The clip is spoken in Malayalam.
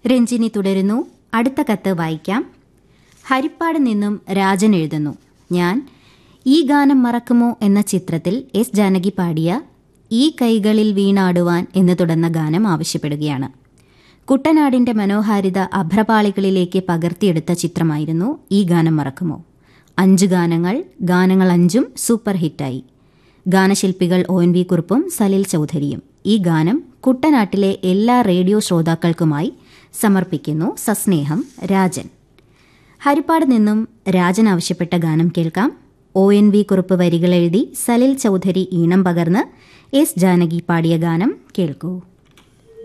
രഞ്ജിനി തുടരുന്നു അടുത്ത കത്ത് വായിക്കാം ഹരിപ്പാട് നിന്നും രാജൻ എഴുതുന്നു ഞാൻ ഈ ഗാനം മറക്കുമോ എന്ന ചിത്രത്തിൽ എസ് ജാനകി പാടിയ ഈ കൈകളിൽ വീണാടുവാൻ എന്ന് തുടർന്ന ഗാനം ആവശ്യപ്പെടുകയാണ് കുട്ടനാടിന്റെ മനോഹാരിത അഭ്രപാളികളിലേക്ക് പകർത്തിയെടുത്ത ചിത്രമായിരുന്നു ഈ ഗാനം മറക്കുമോ അഞ്ച് ഗാനങ്ങൾ ഗാനങ്ങൾ അഞ്ചും സൂപ്പർ ഹിറ്റായി ഗാനശില്പികൾ ഒ എൻ വി കുറുപ്പും സലിൽ ചൌധരിയും ഈ ഗാനം കുട്ടനാട്ടിലെ എല്ലാ റേഡിയോ ശ്രോതാക്കൾക്കുമായി സമർപ്പിക്കുന്നു സസ്നേഹം രാജൻ ഹരിപ്പാട് നിന്നും രാജൻ ആവശ്യപ്പെട്ട ഗാനം കേൾക്കാം ഒ എൻ വി കുറുപ്പ് വരികളെഴുതി സലിൽ ചൌധരി ഈണം പകർന്ന് എസ് ജാനകി പാടിയ ഗാനം കേൾക്കൂ